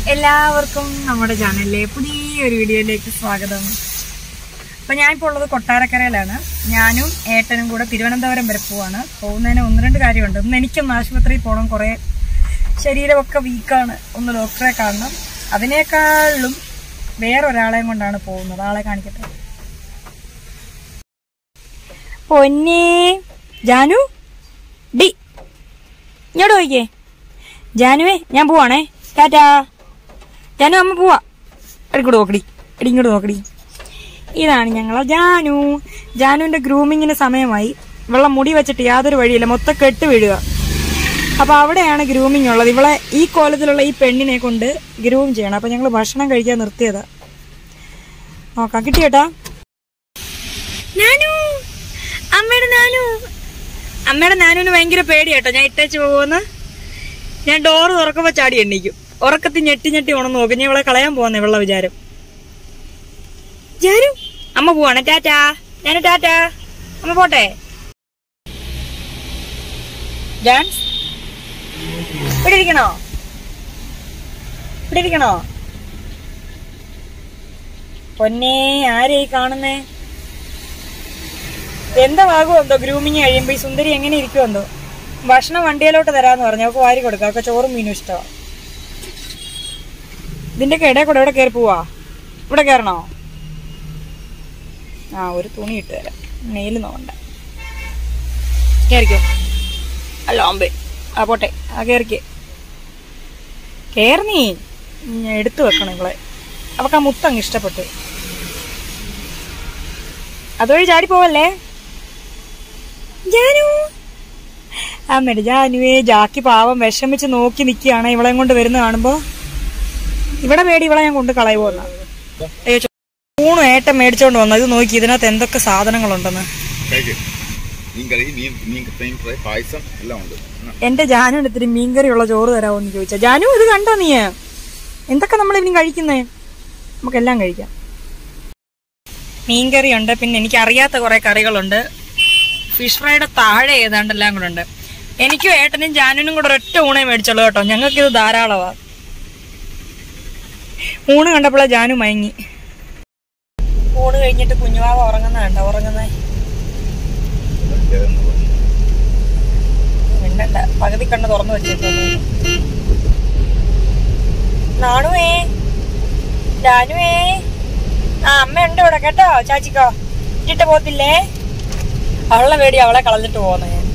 എല്ലാവർക്കും നമ്മുടെ ചാനലിലെ പുതിയൊരു വീഡിയോയിലേക്ക് സ്വാഗതം അപ്പൊ ഞാനിപ്പോൾ ഉള്ളത് കൊട്ടാരക്കരയിലാണ് ഞാനും ഏട്ടനും കൂടെ തിരുവനന്തപുരം വരെ പോവാണ് പോകുന്നതിന് ഒന്ന് രണ്ട് കാര്യമുണ്ട് ഇന്ന് എനിക്കൊന്ന് ആശുപത്രിയിൽ പോകണം കുറെ ശരീരമൊക്കെ വീക്കാണ് ഒന്ന് ഡോക്ടറെ കാണണം അതിനേക്കാളും വേറൊരാളെയും കൊണ്ടാണ് പോകുന്നത് ആളെ കാണിക്കട്ടെ പൊന്നേ ജാനു ഡി ഇങ്ങോട്ട് നോക്കിയേ ജാനുവേ ഞാൻ പോവാണേ ടാറ്റാ ജാനു അമ്മ പോവാ എടിക്കൂടെ നോക്കടി എടി ഇങ്ങോട്ട് നോക്കടി ഇതാണ് ഞങ്ങളെ ജാനു ജാനുവിന്റെ ഗ്രൂമിങ്ങിന് സമയമായി വെള്ളം മുടി വെച്ചിട്ട് യാതൊരു വഴിയില്ല മൊത്തം കെട്ട് വീഴുക അപ്പൊ അവിടെയാണ് ഗ്രൂമിങ് ഉള്ളത് ഇവളെ ഈ കോലത്തിലുള്ള ഈ പെണ്ണിനെ കൊണ്ട് ഗ്രൂം ചെയ്യണം അപ്പൊ ഞങ്ങൾ ഭക്ഷണം കഴിക്കാൻ നിർത്തിയതാ നോക്കാം കിട്ടിയേട്ടാ നാനു അമ്മയുടെ നാനു അമ്മയുടെ നാനുവിന് ഭയങ്കര പേടിയാട്ടോ ഞാൻ ഇട്ടേച്ച് പോകുമെന്ന് ഞാൻ ഡോറ് തുറക്കുമ്പോ ചാടി എണ്ണിക്കും ഉറക്കത്തിൽ ഞെട്ടി ഞെട്ടി ഉണന്ന് നോക്കും ഞാൻ ഇവളെ കളയാൻ പോകുന്നേ വെള്ള വിചാരം ജാനു അമ്മ പോവാണ് ടാറ്റാ ഞാന് ടാറ്റാ അമ്മ പോട്ടെ ജാൻസ് ഇവിടെ ഇരിക്കണോ ഇവിടെ ഇരിക്കണോ പൊന്നേ ആരെയി കാണുന്നേ എന്താകുമോ എന്തോ ഗ്രൂമിങ് കഴിയുമ്പോ ഈ സുന്ദരി എങ്ങനെ ഇരിക്കുമോ എന്തോ ഭക്ഷണം വണ്ടിയിലോട്ട് തരാന്ന് പറഞ്ഞു അവർക്ക് വാരി കൊടുക്കാം അവർക്ക് ചോറും മീനും ഇഷ്ടമാണ് ഇതിന്റെ ഒക്കെ ഇടയിൽ കൂടെ ഇവിടെ കയറി പോവാ ഇവിടെ കയറണോ ആ ഒരു തുണി ഇട്ട് തരാം നെയിൽ നോണ്ട കയറിക്കോ അല്ല ഓമ്പേ ആ പോട്ടെ ആ കയറിക്കേ കയറി നീ ഞാൻ എടുത്തു വെക്കണം ഇവളെ അവക്ക് ആ മുത്തങ്ങ് ഇഷ്ടപ്പെട്ടു അതുവഴി ചാടി പോവല്ലേ ജാനു അമ്മയുടെ ജാനുവേ ജാക്കി പാവം വിഷമിച്ച് നോക്കി നിൽക്കുകയാണ് ഇവളെ കൊണ്ട് വരുന്ന കാണുമ്പോ ഇവിടെ പേടി ഇവളെ ഞാൻ കൊണ്ട് കളയുമോന്ന അയ്യോ ചോ- ഊണ് ഏട്ടൻ മേടിച്ചോണ്ട് വന്നു ഇത് നോക്കി ഇതിനകത്ത് എന്തൊക്കെ സാധനങ്ങളുണ്ടെന്ന് കഴിക്ക് മീൻ കറി മീൻ മീൻ മീൻ ഫ്രൈ പായസം എല്ലാം ഉണ്ട് എന്നാ, എന്റെ ജാനുവിന് ഇത്തിരി മീൻകറിയുള്ള ചോറ് തരാമോന്ന് ചോദിച്ചാ ജാനു ഇത് കണ്ടോ നീ എന്തൊക്കെ നമ്മൾ ഇനി കഴിക്കുന്നേ നമുക്കെല്ലാം കഴിക്കാം മീൻകറി ഉണ്ട് പിന്നെ എനിക്ക് അറിയാത്ത കുറെ കറികളുണ്ട് ഫിഷ് ഫ്രൈയുടെ താഴെ ഏതാണ്ടെല്ലാം കൂടെ ഉണ്ട് എനിക്കും ഏട്ടനും ജാനുവിനും കൂടെ ഒരൊറ്റ ഊണേ മേടിച്ചുള്ളൂ കേട്ടോ ഞങ്ങൾക്ക് ഇത് ധാരാളമാ ഊണ് കണ്ടപ്പോഴേ ജാനു മയങ്ങി ഊണ് കഴിഞ്ഞിട്ട് കുഞ്ഞുവാവ ഉറങ്ങുന്ന കണ്ടോ ഉറങ്ങുന്നേ ഇതെന്ന് പറഞ്ഞു. മിണ്ടണ്ട പകുതി കണ്ണ് തുറന്നു വെച്ചിട്ടുണ്ട് നാണുവേ ജാനുവേ ആ അമ്മയുണ്ട് ഇവിടെ കേട്ടോ ചാച്ചിക്കോ ഇട്ടിട്ട് പോത്തില്ലേ അവളെ പേടി അവളെ കളഞ്ഞിട്ട് പോന്നെ ഞാൻ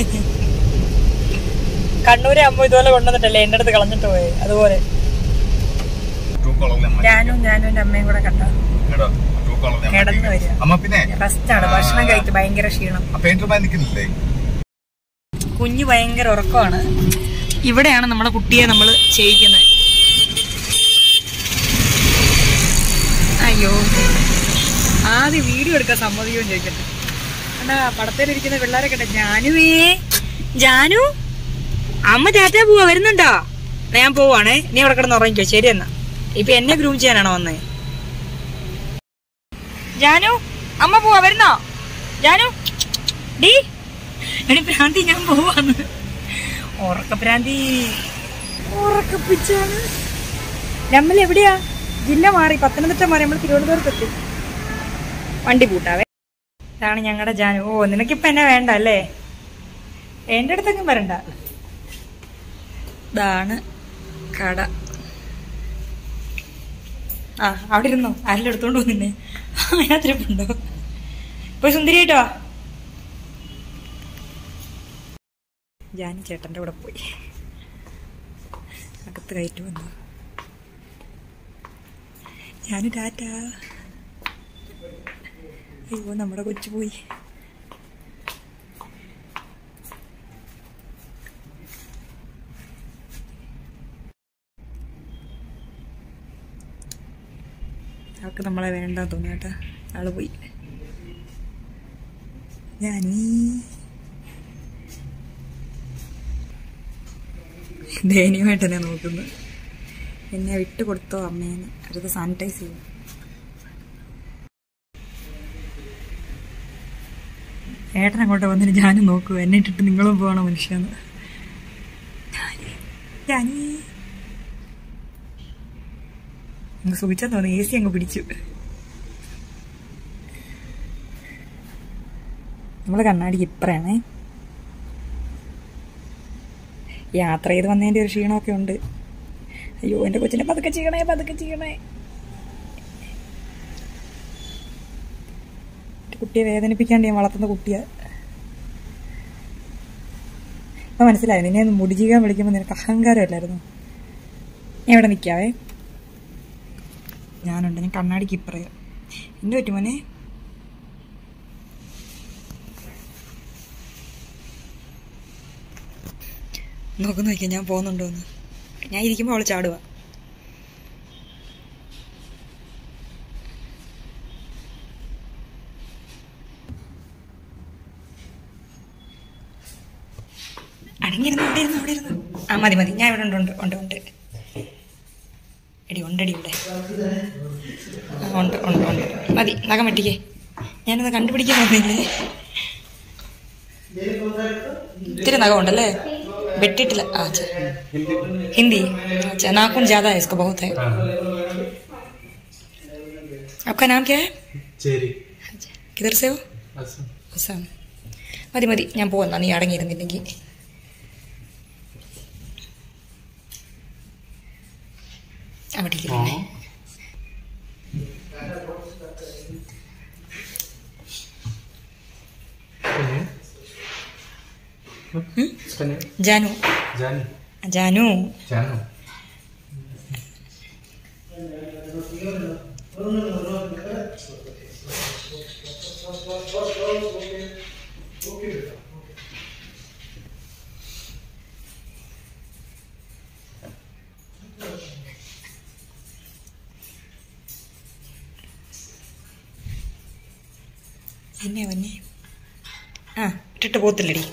കണ്ണൂരെ അമ്മ ഇതുപോലെ കൊണ്ടുവന്നിട്ടല്ലേ എന്റെ അടുത്ത് കളഞ്ഞിട്ട് പോയി അതുപോലെ True colour ലെ അമ്മ. ജാനും ജാനുവിന്റെ അമ്മയും കൂടെ കണ്ടോ കേട്ടോ? True colour ലെ അമ്മ. കിടന്നു വരിക അമ്മ പിന്നെ റെസ്റ്റാണ് ഭക്ഷണം കഴിച്ച് ഭയങ്കര ക്ഷീണം ആ പെയിന്റർമാൻ നിൽക്കുന്നില്ലേ കുഞ്ഞ് ഭയങ്കര ഉറക്കമാണ് ഇവിടെയാണ് നമ്മളെ കുട്ടിയെ നമ്മൾ ചെയ്യിക്കുന്നത് അയ്യോ ആദ്യം വീഡിയോ എടുക്കാൻ സമ്മതിയോ ചോദിക്കട്ടെ എന്നാ പടത്തേലിരിക്കുന്ന പിള്ളേരെ കേട്ടെ ജാനുവേ ജാനു അമ്മ ടാറ്റ പോവാ വരുന്നുണ്ടോ എന്നാ ഞാൻ പോവാണേ നീ അവിടെ കിടന്ന് ഉറങ്ങിക്കോ ശരി എന്നാ ഇപ്പൊ എന്നെ ഗ്രൂം ചെയ്യാനാണോ വന്നേ ജാനു അമ്മ പോവാ വരുന്നോ ജാനു ഡീ എടി ഭ്രാന്തി ഞാൻ പോവാന്ന് ഉറക്ക ഭ്രാന്തി ഉറക്കപ്പിച്ചാണ് നമ്മൾ എവിടെയാ ജില്ല മാറി പത്തനംതിട്ട മാറി നമ്മൾ തിരുവനന്തപുരത്ത് എത്തി വണ്ടി പൂട്ടാവേ ഇതാണ് ഞങ്ങളുടെ ജാനു ഓ നിനക്കിപ്പോ എന്നെ വേണ്ട അല്ലേ എന്റെ അടുത്തെങ്കിലും വരണ്ട ഇതാണ് കട ആ അവിടെ ഇരുന്നോ ആരെല്ലാം എടുത്തോണ്ട് പോകുന്നില്ലേ അതിനകത്തിരിപ്പുണ്ടോ പോയി സുന്ദരിയായിട്ടോ വാ ജാനി ചേട്ടൻ്റെ കൂടെ പോയി അകത്ത് കയറ്റി വന്നു ഞാന് ടാറ്റ അയ്യോ നമ്മുടെ കൊച്ചു പോയി അവൾക്ക് നമ്മളെ വേണ്ട തോന്നുന്നു കേട്ടാ ആള് പോയി ഞാനീ ദയനീയമായിട്ട് എന്നെ നോക്കുന്നു എന്നെ വിട്ടു കൊടുത്തോ അമ്മേന്ന് അടുത്ത് സാനിറ്റൈസ് ചെയ്യും ഏട്ടൻ അങ്ങോട്ട് വന്നിട്ട് ഞാനും നോക്കൂ എന്നെ ഇട്ടിട്ട് നിങ്ങളും പോകണം മനുഷ്യന്ന് ജാനി അങ്ങ് സുഖിച്ചാന്ന് തോന്നുന്നു എ സി അങ്ങ് പിടിച്ചു നമ്മള് കണ്ണാടി ഇപ്പറയാണേ യാത്ര ചെയ്ത് വന്നതിന്റെ ഒരു ക്ഷീണമൊക്കെ ഉണ്ട് അയ്യോ എന്റെ കൊച്ചിനെ പതുക്കെ ചെയ്യണേ പതുക്കെ ചെയ്യണേ എന്റെ കുട്ടിയെ വേദനിപ്പിക്കാണ്ട് ഞാൻ വളർത്തുന്ന കുട്ടിയാ അപ്പൊ മനസ്സിലായി നിന്നെ ഒന്ന് മുടിജിക്കാൻ വിളിക്കുമ്പോൾ നിനക്ക് അഹങ്കാരമല്ലായിരുന്നു ഞാൻ ഇവിടെ നിൽക്കാവേ ഞാനുണ്ട് ഞാൻ കണ്ണാടിക്ക് ഇപ്പറയാ എന്ത് പറ്റും മോനെ നോക്കുന്നു നോക്കിയാ ഞാൻ പോകുന്നുണ്ടോന്ന് ഞാൻ ഇരിക്കുമ്പോൾ അവള് ചാടുക അടങ്ങിയിരുന്നു അവിടെ ഇരുന്നു അവിടെ ഇരുന്നു ആ മതി മതി ഞാൻ ഇവിടെ ഉണ്ട് ഉണ്ട് ഉണ്ട് ഉണ്ട് എടി ഉണ്ടടി ഇവിടെ ആ, ഉണ്ട് ഉണ്ട് ഉണ്ട് മതി നഖം വെട്ടിക്കേ ഞാനത് കണ്ടുപിടിക്കാൻ വന്നില്ലേ ഇത്തിരി നഖം ഉണ്ടല്ലേ വെട്ടിയിട്ടില്ല ആ अच्छा हिंदी अच्छा नाखून ज्यादा है इसको बहुत है आपका नाम क्या है ചേരി किधर से हो അസം അസാം മതി മതി ഞാൻ പോകുന്ന നീ അടങ്ങിയിരുന്നില്ലെങ്കിൽ അവിടെ ഇരിക്കുന്നേ പിന്നെ ജാനു ജാനി ജാനു ജാനു എന്നെ വന്നെ ആ ഇട്ടിട്ട് പോത്തില്ലടി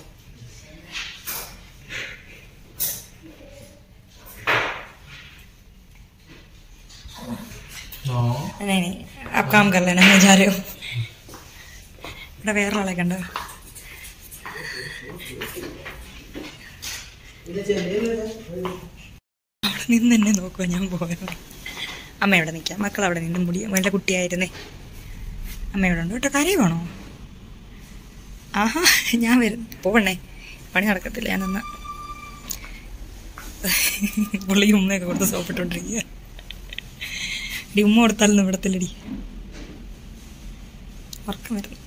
നോ नहीं नहीं आप काम कर लेना मैं जा रही हूँ ഇവിടെ വേറൊരാളെ കണ്ടോ അവിടെ നിന്ന് എന്നെ നോക്കുക ഞാൻ പോയത് അമ്മ ഇവിടെ നിൽക്കാം മക്കൾ അവിടെ നിന്ന് മുടി എൻ്റെ കുട്ടിയായിരുന്നേ അമ്മ ഇവിടെ ഉണ്ട് കേട്ടോ കരയുവാണോ ആഹാ ഞാൻ വരും പോവണേ പണി നടക്കത്തില്ല ഞാൻ നിന്ന പുള്ളി ഉമ്മയൊക്കെ കൊടുത്ത് സോപ്പിട്ടോണ്ടിരിക്കുക ഡി ഉമ്മ കൊടുത്താലൊന്നും വിടത്തില്ലടി ഉറക്കം വരുന്നുണ്ട്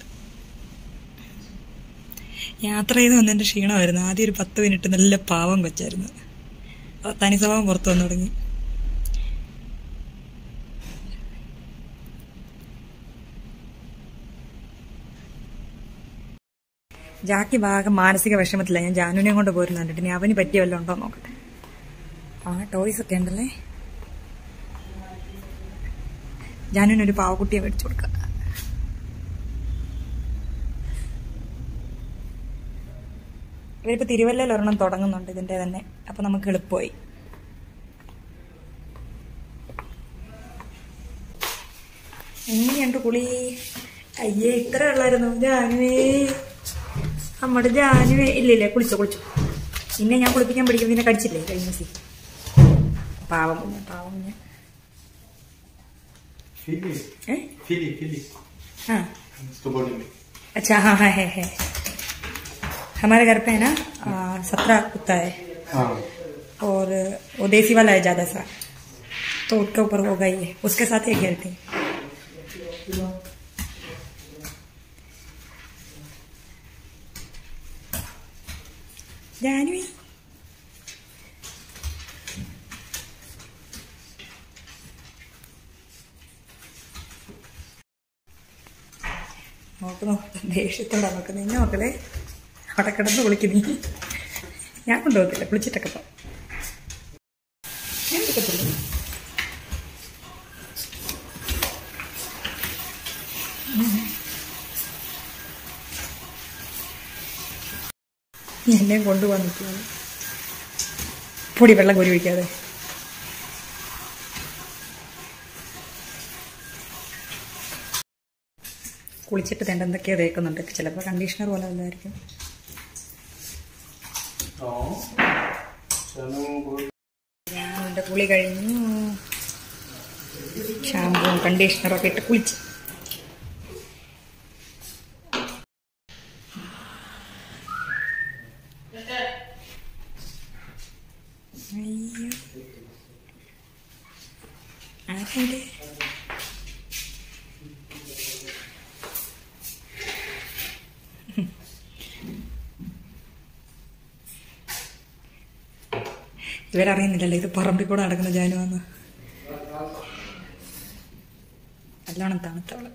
യാത്ര ചെയ്ത് വന്നതിന്റെ ക്ഷീണമായിരുന്നു ആദ്യം ഒരു പത്ത് മിനിറ്റ് നല്ല പാവം കൊച്ചായിരുന്നു അപ്പൊ തനി സ്വഭാവം പുറത്തു വന്നു തുടങ്ങി ജാക്കി ഭാഗം മാനസിക വിഷമത്തില്ല ഞാൻ ജാനുവിനെ കൊണ്ട് പോരുന്നുണ്ട് ഇനി അവന് പറ്റിയ വല്ലതും ഉണ്ടോ നോക്കട്ടെ ആ ടോയ്സ് ഒക്കെ ഉണ്ടല്ലേ ജാനുവിന് ഒരു പാവക്കുട്ടിയെ മേടിച്ചു കൊടുക്കാം ഇവരിപ്പോ തിരുവല്ലയിൽ ഒരെണ്ണം തുടങ്ങുന്നുണ്ട് ഇതിന്റെ തന്നെ അപ്പൊ നമുക്ക് എളുപ്പമായി എങ്ങനെയുണ്ട് കുളി അയ്യേ ഇത്ര ഉള്ളായിരുന്നു ജാനുവേ നമ്മുടെ ജാനുവേ ഇല്ല ഇല്ല കുളിച്ചോ കുളിച്ചോ നിന്നെ ഞാൻ കുളിപ്പിക്കാൻ പിടിക്കും നിന്നെ കടിച്ചില്ലേ കഴിഞ്ഞ സി പാവം കുഞ്ഞ് പാവം കുഞ്ഞ് ഫിലി ഏ ഫിലി ഫിലി हाँ इसको बोलेंगे अच्छा हाँ हाँ है है हमारे घर पे है ना सत्रह कुत्ता है हाँ और वो देसी वाला है ज्यादा सा तो उसके ऊपर हो गई है उसके साथ ही खेलते हैं जानवी നോക്ക് നോക്ക് ദേഷ്യത്തോടെ നോക്ക് നിന്നെ നോക്കലേ അവിടെ കിടന്ന് കുളിക്കുന്നീ ഞാൻ കൊണ്ടുപോകത്തില്ല കുളിച്ചിട്ടൊക്കെ പോ ഞാൻ എടുക്കത്തില്ല എന്നെ കൊണ്ടുപോകാൻ നിൽക്കുകയാണ് പൊടി വെള്ളം കോരി ഒഴിക്കാതെ കുളിച്ചിട്ട് തേണ്ട എന്തൊക്കെയോ തേക്കുന്നുണ്ട് ചിലപ്പോൾ കണ്ടീഷണർ പോലെ വല്ലതായിരിക്കും नो चलो गुड ഞാൻ എൻ്റെ കുളി കഴിഞ്ഞു ഷാമ്പുവും കണ്ടീഷണറൊക്കെ ഇട്ട് കുളിച്ച് അയ്യോ ആരാണ്ട് ഇവരറിയുന്നില്ലല്ലോ ഇത് പറമ്പിൽ കൂടെ നടക്കുന്ന ജാനുവാന്ന് നല്ലോണം തണുത്തവള്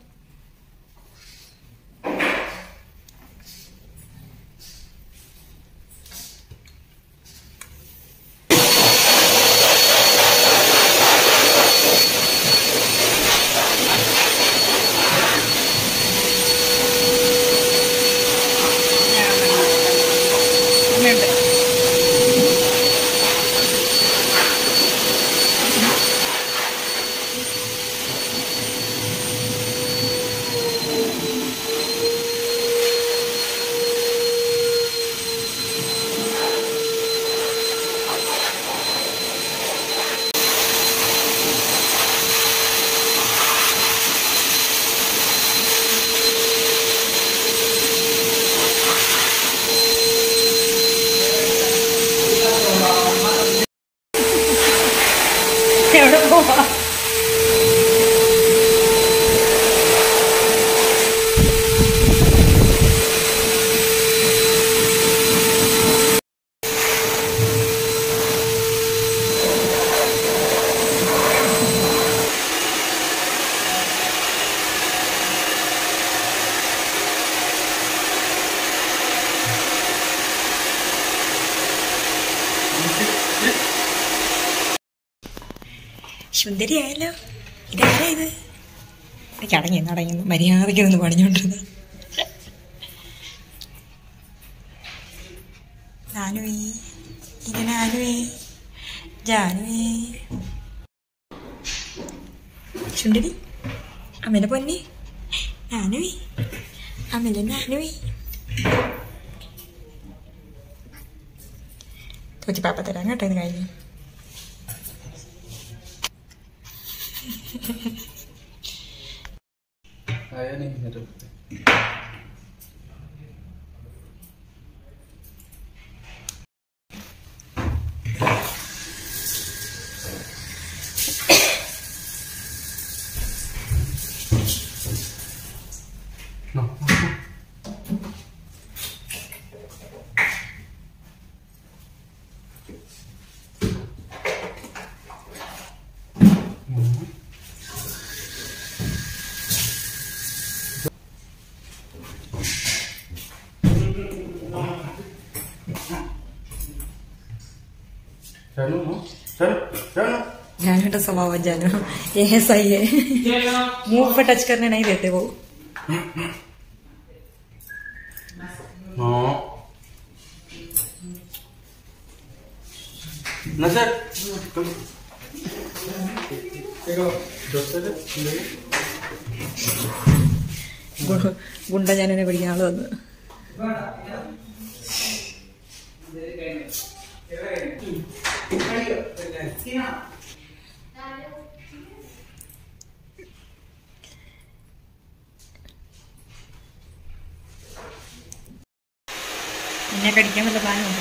അമ്മയുണ്ട് എവിടെ പോവാ സുന്ദരിയായല്ലോ ഇതാരാ ഇത് എനിക്ക് അടങ്ങി നടങ്ങി മര്യാദയ്ക്ക് നിന്ന് പണിഞ്ഞോണ്ടിരുന്നത് ജാനുവേ ഇത് നാനുവേ ജാനുവേ ചുണ്ടടി അമ്മേനെ പൊന്നി നാനുവേ അമ്മേനെ നാനുവേ കൊച്ചു പാപ്പ തരാം കേട്ടോ ഇത് കഴിഞ്ഞ് आया नहीं मेरे No. चलो no. चलो चलो जानू स्वभाव जानू ये सही है मुंह पे टच करने नहीं देते वो No. नजर ഗു- ഗുണ്ട ഞാനെന്നെ പിടിക്കാൻ ആള് വന്ന് എന്നെ കടിക്കാൻ വല്ല പ്ലാനുണ്ട്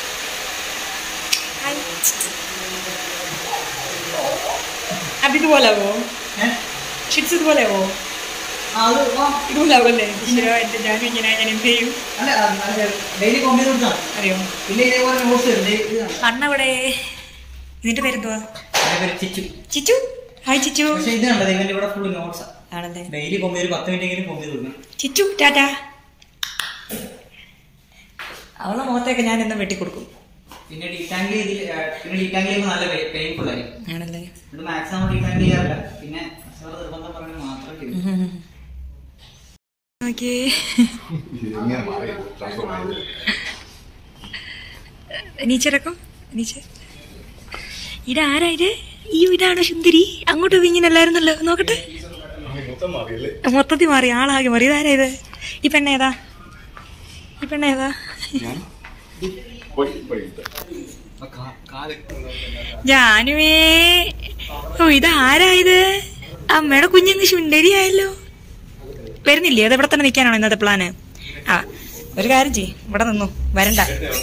അപ്പൊ ഇതുപോലാവോ ഷിറ്റ്സ് ഇതുപോലെയാവോ ഇതുപോലാവല്ലേ ഈശ്വര എന്റെ ജാനു ഇങ്ങനെ ഞാൻ എന്ത് ചെയ്യും ഡെയിലി കോമ്പി കൊടുത്താൽ അറിയോ പിന്നെ ഇതേപോലെ നോട്ട്സ് വരും ദേ ഇത് കാണാം. അണ്ണവിടെ ഇതിന്റെ പേരെന്തുവാ അതിന്റെ പേര് ചിച്ചു ചിച്ചു ഹായ് ചിച്ചു പക്ഷെ ഇത് കണ്ടത് ഇവന്റെ ഇവിടെ ഫുൾ നോട്ട്സ് ആണല്ലേ ഡെയിലി കോമ്പി ഒരു പത്ത് മിനിറ്റ് എങ്കിലും കോമ്പി കൊടുക്കണം ചിച്ചു ടാറ്റാ അവളെ മുഖത്തേക്ക് ഞാൻ എന്നും വെട്ടിക്കൊടുക്കും പിന്നെ ഡീറ്റാങ്കിൾ ഇതിൽ പിന്നെ ഡീറ്റാങ്കിൾ ചെയ്യുമ്പോൾ നല്ല പെയിൻഫുൾ ആയിരിക്കും ആണല്ലേ ഇത് മാക്സിമം ഡീറ്റാങ്കിൾ ചെയ്യാറില്ല പിന്നെ അസുഖ നിർബന്ധം പറഞ്ഞാൽ മാത്രം ചെയ്യും നോക്കിയേ ഇങ്ങനെ മാറി ട്രാൻസ്ഫോം ആയത് നീച്ചിറക്കും നീച്ച് ഇതാരാ ഇത് അയ്യോ ഇതാണോ സുന്ദരി അങ്ങോട്ട് ഇങ്ങനെ അല്ലായിരുന്നല്ലോ നോക്കട്ടെ മൊത്തം മാറിയല്ലേ മൊത്തത്തിൽ മാറി ആളാകെ മാറി ഇതാരാ ഇത് ഈ പെണ്ണേതാ ഈ പെണ്ണേതാ ഞാൻ പോയി പോയിട്ട് കാല് ജാനുവേ ഓ ഇതാരാ ഇത് അമ്മയുടെ കുഞ്ഞങ്ങ് ശുണ്ടരിയായല്ലോ വരുന്നില്ലേ അത് ഇവിടെ തന്നെ നിൽക്കാനാണോ ഇന്നത്തെ പ്ലാന് ആ ഒരു കാര്യം ചെയ്യ് ഇവിടെ നിന്നു വരണ്ട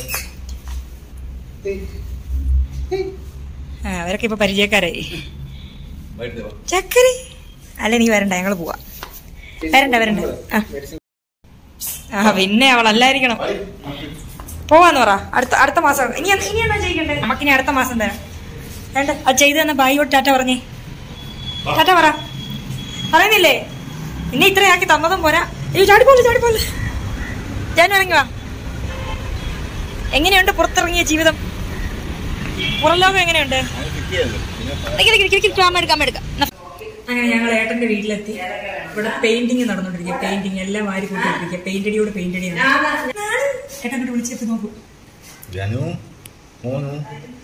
ആ അവരൊക്കെ ഇപ്പൊ പരിചയക്കാരായി ചക്കരി അല്ല നീ വരണ്ട ഞങ്ങള് പോവാ വരണ്ട വരണ്ട ആ ആ പിന്നെ അവളല്ലായിരിക്കണം പോവാന്ന് പറ അടുത്ത അടുത്ത മാസം ഇനി എന്ത്- ഇനിയാണോ ചെയ്യിക്കണ്ടേ നമുക്കിനി അടുത്ത മാസം തരാം വേണ്ട അത് ചെയ്ത് തന്നെ ബായിയോട്ട് ടാറ്റ പറഞ്ഞേ ടാറ്റ പറ പറയുന്നില്ലേ ഇന്നെ ഇത്രയാക്കി തന്നതും പോരാ അയ്യോ ചാടിപ്പോലെ ചാടിപ്പോലെ ഞാൻ ഇറങ്ങി വാ എങ്ങനെയുണ്ട് പുറത്തിറങ്ങിയ ജീവിതം പുറം ലോകം എങ്ങനെയുണ്ട് ക്യാമ എടുക്കാം എടുക്കാം അങ്ങനെ ഞങ്ങൾ ഏട്ടന്റെ വീട്ടിലെത്തി ഇവിടെ പെയിന്റിങ് നടന്നുകൊണ്ടിരിക്കുക പെയിന്റിങ് എല്ലാം വാരി കൂട്ടിയിരിക്കുക പെയിന്റ് അടിയോട് പെയിന്റ് അടിയാണ് ഏട്ടൻ അങ്ങോട്ട് വിളിച്ചെത്തി നോക്കൂ ജനു മോനു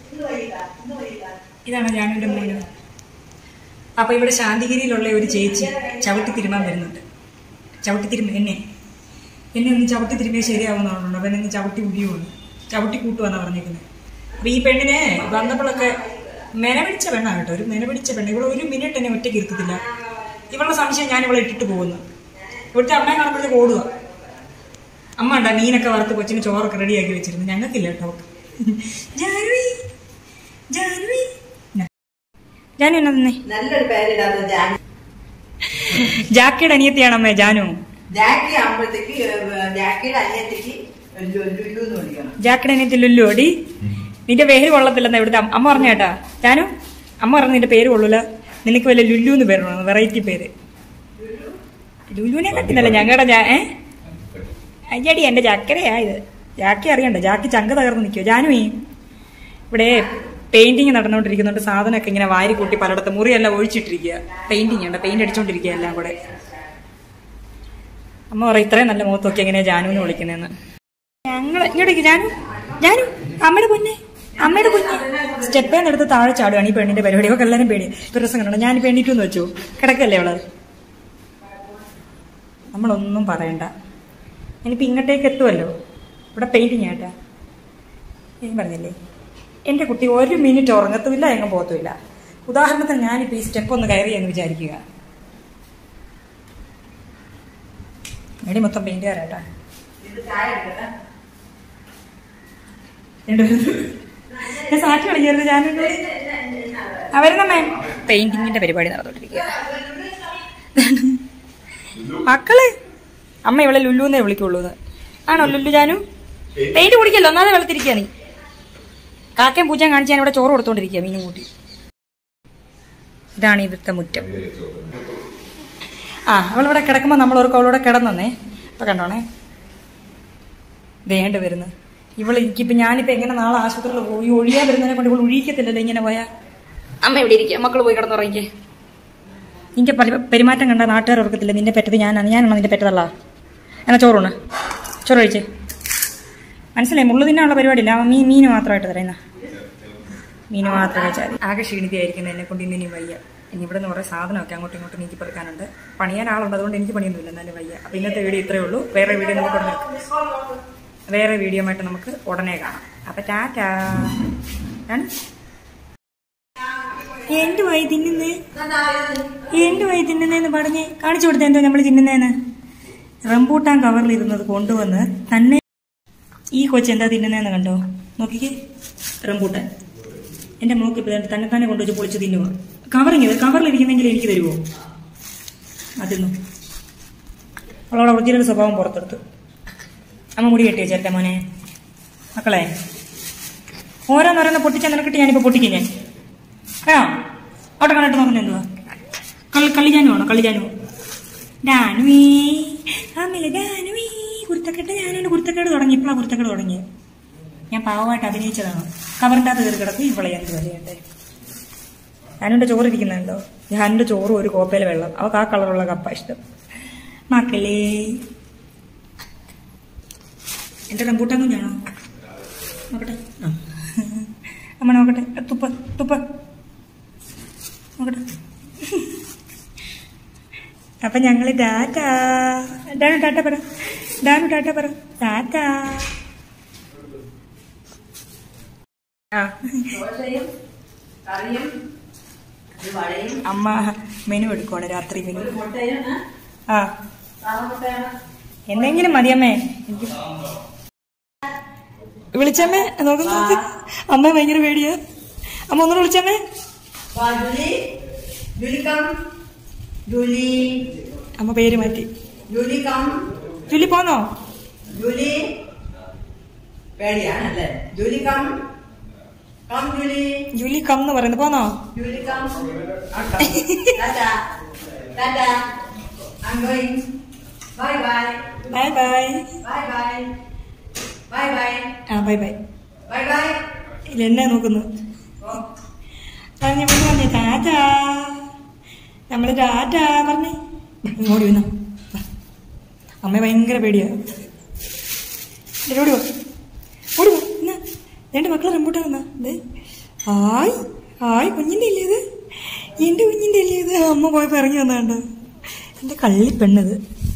ഇതാണ് ഞാനെന്റെ മോന് അപ്പൊ ഇവിടെ ശാന്തിഗിരിയിലുള്ള ഒരു ചേച്ചി ചവിട്ടി തിരുമാൻ വരുന്നുണ്ട് ചവിട്ടി തിരുമ എന്നെ എന്നെ ഒന്ന് ചവിട്ടി തിരുമ്മിയാൽ ശരിയാവുന്നതുകൊണ്ട് അവൻ ഒന്ന് ചവിട്ടി ഉടിയുമാണ് ചവിട്ടി കൂട്ടുവാന്നാ പറഞ്ഞേക്കുന്നത് അപ്പൊ ഈ പെണ്ണിനെ വന്നപ്പോഴൊക്കെ മെനപിടിച്ച പെണ്ണാണ് കേട്ടോ ഒരു മെനപിടിച്ച പെണ്ണ് ഇവിടെ ഒരു മിനിറ്റ് എന്നെ ഒറ്റയ്ക്ക് ഇരുത്തത്തില്ല ഇവളുടെ സംശയം ഞാൻ ഇവളെ ഇട്ടിട്ട് പോകുന്നു ഇവിടുത്തെ അമ്മയെ കാണുമ്പോഴത്തേക്ക് ഓടുക അമ്മ ഉണ്ടാ മീനൊക്കെ വറുത്ത് കൊച്ചിന് ചോറൊക്കെ റെഡിയാക്കി വെച്ചിരുന്നു ഞങ്ങൾക്കില്ല കേട്ടോ ജാനുവി ജാനുവി ജാനു എന്നാ തന്നെ നല്ലൊരു പേരിടാതെ ജാക്കി ജാക്കിയുടെ അനിയത്തിയാണ് അമ്മേ ജാനു ജാക്കി ആകുമ്പോഴത്തേക്ക് ജാക്കിയുടെ അനിയത്തേക്ക് ലുലു എന്ന് വിളിക്കണം ജാക്കിയുടെ അനിയത്തി ലുല്ലു ഓടി നിന്റെ പേര് കൊള്ളത്തില്ലെന്നാ ഇവിടുത്തെ അമ്മ- അമ്മ പറഞ്ഞ കേട്ടാ ജാനു അമ്മ പറഞ്ഞു നിന്റെ പേര് കൊള്ളൂല നിനക്ക് വല്ല ലുല്ലു എന്ന് പേര് വെറൈറ്റി പേര് ലുലുവിനെ കട്ടില്ലല്ലോ ഞങ്ങളുടെ ജാ ഏ അയ്യടി എന്റെ ചക്കരയാ ഇത് ജാക്കി അറിയണ്ട ജാക്കി ചങ്ക തകർന്ന് നിൽക്കുവോ ജാനുവേ ഇവിടെ പെയിന്റിങ് നടന്നുകൊണ്ടിരിക്കുന്നുണ്ട് സാധനമൊക്കെ ഇങ്ങനെ വാരി കൂട്ടി പലയിടത്ത് മുറിയെല്ലാം ഒഴിച്ചിട്ടിരിക്കുക പെയിന്റിങ് ഉണ്ട് പെയിന്റ് അടിച്ചോണ്ടിരിക്കുക എല്ലാം കൂടെ അമ്മ പറയും ഇത്രയും നല്ല മുഖത്തൊക്കെ എങ്ങനെയാ ജാനുവിനെ വിളിക്കുന്നതെന്ന് ഞങ്ങൾ ഇങ്ങോട്ടേക്ക് ജാനു ജാനു അമ്മയുടെ പൊന്നെ അമ്മയുടെ കുഞ്ഞ് സ്റ്റെപ്പേന്ന് എടുത്ത് താഴെ ചാടുകയാണ് ഈ പെണ്ണിന്റെ പരിപാടി ഒക്കെ എല്ലാവരും പേടി ഒരു രസം കണ്ടോ ഞാൻ പെണ്ണിട്ടെന്ന് വെച്ചു കിടക്കല്ലേ അവള് നമ്മളൊന്നും പറയണ്ട ഇനിയിപ്പോ ഇങ്ങോട്ടേക്ക് എത്തുമല്ലോ ഇവിടെ പെയിന്റിങ് ആയിട്ടാ ഞാൻ പറഞ്ഞില്ലേ എന്റെ കുട്ടി ഒരു മിനിറ്റ് ഉറങ്ങത്തുമില്ല എങ്ങും പോകത്തുമില്ല ഉദാഹരണത്തിന് ഞാനിപ്പോ ഈ സ്റ്റെപ്പ് ഒന്ന് കയറി എന്ന് വിചാരിക്കുക എടി മൊത്തം പെയിന്റുകാരാട്ടാ ഞാൻ സാറ്റ് കളിക്കരുത് ഞാനുണ്ട് അവരുന്നമ്മേ പെയിന്റിങ്ങിന്റെ പരിപാടി നടന്നോണ്ടിരിക്കുക മക്കള് അമ്മ ഇവളെ ലുല്ലുന്നേ വിളിക്കുള്ളൂ ആണോ ലുല്ലു ജാനു പെയിന്റ് കുടിക്കല്ലോ ഒന്നാതെ വെള്ളത്തിരിക്കുക നീ കാക്കയും പൂജയും കാണിച്ച് ഞാൻ ഇവിടെ ചോറ് കൊടുത്തോണ്ടിരിക്കുക മീനും കൂട്ടി ഇതാണ് ഇവിടുത്തെ മുറ്റം ആ അവളിവിടെ കിടക്കുമ്പോൾ നമ്മൾ ഓർക്കും അവളിവിടെ കിടന്നേ ഇപ്പൊ കണ്ടോണേ വേണ്ട വരുന്നു ഇവള് എനിക്കിപ്പോ ഞാനിപ്പോ എങ്ങനെ നാളെ ആശുപത്രിയിൽ പോയി ഒഴിയാൻ വരുന്നതിനെ കൊണ്ട് ഇവൾ ഒഴിക്കത്തില്ലല്ലോ ഇങ്ങനെ പോയാ അമ്മ ഇവിടെ ഇരിക്കുക മക്കള് പോയി കിടന്നുറങ്ങിക്കേ നിന്റെ പരി- പെരുമാറ്റം കണ്ട നാട്ടുകാർ ഓർക്കത്തില്ല നിന്റെ പെറ്റത് ഞാനാണ് ഞാനാണോ നിന്റെ പെറ്റതല്ല എന്നാ ചോറൂണ് ചോറ് കഴിച്ചേ മനസ്സിലായി മുള്ളു തിന്നാനുള്ള പരിപാടിയില്ല അവൻ മീൻ മീൻ മാത്രമായിട്ട് തരുന്ന മീൻ മാത്രം കഴിച്ചാൽ മതി ആകെ ക്ഷീണിതയായിരിക്കുന്നത് എന്നെ കൊണ്ട് ഇന്നിനി വയ്യ ഇനി ഇവിടെ നിന്ന് കുറേ സാധനമൊക്കെ അങ്ങോട്ടും ഇങ്ങോട്ടും നീക്കി പെറുക്കാനുണ്ട് പണിയാൻ ആളുണ്ട് അതുകൊണ്ട് എനിക്ക് പണിയൊന്നുമില്ല എന്നാലും വയ്യ അപ്പൊ ഇന്നത്തെ വീഡിയോ ഇത്രയേ ഉള്ളൂ വേറെ വീഡിയോ നമുക്ക് ഉടനെ വേറെ വീഡിയോ ആയിട്ട് നമുക്ക് ഉടനെ കാണാം അപ്പൊ ടാറ്റാ ആണ് എന്റെ വൈ തിന്നുന്നേ എന്റെ വൈ തിന്നുന്നേന്ന് പറഞ്ഞ് കാണിച്ചു കൊടുത്ത എന്തോ നമ്മൾ തിന്നുന്നേന്ന് റംബൂട്ടാൻ കവറിൽ ഇരുന്നത് കൊണ്ടുവന്ന് തന്നെ ഈ കൊച്ചു എന്താ തിന്നുന്നേന്ന് കണ്ടോ നോക്കിക്കേ റംബൂട്ടാൻ എന്റെ മോക്ക് ഇപ്പൊ തന്നെ തന്നെ കൊണ്ടുവച്ച് പൊളിച്ച് തിന്നുക കവറിങ് കവറിൽ ഇരിക്കുന്നെങ്കിൽ എനിക്ക് തരുമോ അതിന്നു അവളോടെ ഒറിജിനൽ സ്വഭാവം പുറത്തെടുത്തു അമ്മ മുടി കെട്ടിയോ ചേട്ടൻ മോനെ മക്കളെ ഓരോന്നോരോന്ന് പൊട്ടിച്ച നിനക്കിട്ട് ഞാനിപ്പോ പൊട്ടിക്കും ഞാൻ വേണോ അവിടെ കണ്ടിട്ട് നോക്കുന്നത് എന്തുവാ കളി കളിജാനു ആണോ കളിജാനു ഡാനുവീ ആമേലെ ഡാനുവീ കുരുത്തക്കെട്ട് ഞാനൊരു കുരുത്തക്കേട് തുടങ്ങി ഇപ്പോഴാ കുരുത്തക്കേട് തുടങ്ങി ഞാൻ പാവമായിട്ട് അഭിനയിച്ചതാണ് കവറിൻ്റെ അകത്ത് കയറി കിടക്കും ഇവളെ എന്ത് വരെയട്ടെ ഞാനുണ്ട് ചോറ് ഇരിക്കുന്നുണ്ടോ ഞാനുണ്ട് ചോറും ഒരു കോപ്പയിൽ വെള്ളം അവൾക്ക് ആ കളറുള്ള കപ്പ ഇഷ്ടം മക്കളേ എന്റെ റംബൂട്ടാൻ കുഞ്ഞാണോ നോക്കട്ടെ ആ. അമ്മ നോക്കട്ടെ തുപ്പ തുപ്പ നോക്കട്ടെ അപ്പൊ ഞങ്ങള് ടാറ്റ ഡാനു ടാറ്റ പറ ഡാനു ടാറ്റ പറ ടാറ്റ ആ ദോശയും കറിയും ഒരു വടയും അമ്മ മെനു എടുക്കുവാണ് രാത്രി മെനു ഒരു മുട്ടയും ആ? ആ താമസയാണ് എന്തെങ്കിലും മതിയമ്മേ എനിക്ക് വിളിച്ചമ്മേ നോക്കുന്നു അമ്മ ഭയങ്കര പേടിയാ അമ്മ ഒന്നുകൂടെ വിളിച്ചമ്മേ വാ, ജൂലി ജൂലി കം ജൂലി അമ്മ പേര് മാറ്റി ജൂലി കം ജുലി പോന്നോ ജൂലി പേടിയാണല്ലേ Julie come come Julie Julie come എന്ന് പറയുന്നത് പോന്നോ Julie come tata tata I'm going. Bye bye. Bye bye Bye bye. Bye bye. ആ ബൈ ബൈ Bye bye. ഇല്ല എന്നെ നോക്കുന്നു പറഞ്ഞ പറഞ്ഞ ടാറ്റാ നമ്മള് ടാറ്റാ പറഞ്ഞേ ഇങ്ങോട്ട് വന്നോ അമ്മ ഭയങ്കര പേടിയാ ഓടി വാ ഓടി വാ എന്നാ രണ്ട് മക്കളെ റംബൂട്ടാൻ എന്നാ ദേ ഹായ് ഹായ് കുഞ്ഞിൻ്റെ ഇല്ലേ ഇത് എൻ്റെ കുഞ്ഞിൻ്റെ ഇല്ലേ ഇത് അമ്മ പോയപ്പോൾ ഇറങ്ങി വന്നാണ്ട് എൻ്റെ കള്ളി പെണ്ണത്